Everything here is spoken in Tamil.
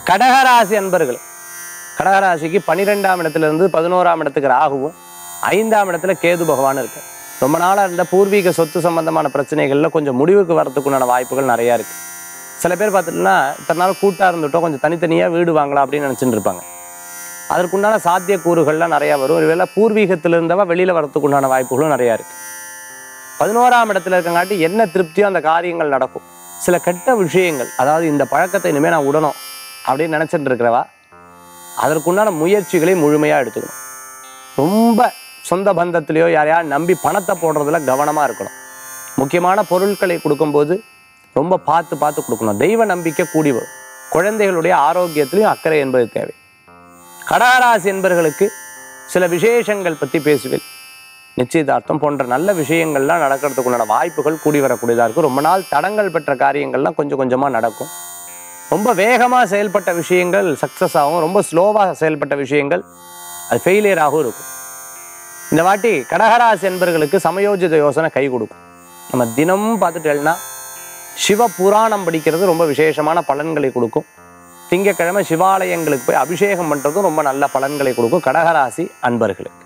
கடகராசி அன்பர்கள் கடகராசிக்கு பன்னிரெண்டாம் இடத்துல இருந்து பதினோராம் இடத்துக்கு ராகுவும் ஐந்தாம் இடத்துல கேது பகவான் இருக்கு ரொம்ப நாளாக இருந்த பூர்வீக சொத்து சம்பந்தமான பிரச்சனைகளில் கொஞ்சம் முடிவுக்கு வரதுக்குண்டான வாய்ப்புகள் நிறையா இருக்கு சில பேர் பார்த்துட்டுனா இத்தனை நாள் கூட்டாக இருந்துட்டோம் கொஞ்சம் தனித்தனியாக வீடு வாங்கலாம் அப்படின்னு நினச்சிட்டு இருப்பாங்க அதற்குண்டான சாத்தியக்கூறுகள்லாம் நிறையா வரும் ஒருவேளை பூர்வீகத்தில் இருந்தவா வெளியில் வரதுக்குண்டான வாய்ப்புகளும் நிறையா இருக்கு பதினோராம் இடத்துல இருக்கங்காட்டி என்ன திருப்தியோ அந்த காரியங்கள் நடக்கும் சில கெட்ட விஷயங்கள் அதாவது இந்த பழக்கத்தை இனிமேல் நான் விடணும் அப்படின்னு நினச்சிட்டு இருக்கிறவா அதற்குண்டான முயற்சிகளை முழுமையாக எடுத்துக்கணும் ரொம்ப சொந்த பந்தத்திலையோ யாரையா நம்பி பணத்தை போடுறதுல கவனமாக இருக்கணும் முக்கியமான பொருட்களை கொடுக்கும்போது ரொம்ப பார்த்து பார்த்து கொடுக்கணும் தெய்வ நம்பிக்கை கூடி வரும் குழந்தைகளுடைய ஆரோக்கியத்திலையும் அக்கறை என்பது தேவை கடகராசி என்பர்களுக்கு சில விசேஷங்கள் பற்றி பேசுவேன் நிச்சயதார்த்தம் போன்ற நல்ல விஷயங்கள்லாம் நடக்கிறதுக்குண்டான வாய்ப்புகள் கூடி வரக்கூடியதாக இருக்கும் ரொம்ப நாள் தடங்கள் பெற்ற காரியங்கள்லாம் கொஞ்சம் கொஞ்சமாக நடக்கும் ரொம்ப வேகமாக செயல்பட்ட விஷயங்கள் சக்ஸஸ் ஆகும் ரொம்ப ஸ்லோவாக செயல்பட்ட விஷயங்கள் அது ஃபெயிலியராகவும் இருக்கும் இந்த வாட்டி கடகராசி என்பர்களுக்கு சமயோஜித யோசனை கை கொடுக்கும் நம்ம தினமும் பார்த்துட்டேன்னா சிவ புராணம் படிக்கிறது ரொம்ப விசேஷமான பலன்களை கொடுக்கும் திங்கக்கிழமை சிவாலயங்களுக்கு போய் அபிஷேகம் பண்ணுறதும் ரொம்ப நல்ல பலன்களை கொடுக்கும் கடகராசி அன்பர்களுக்கு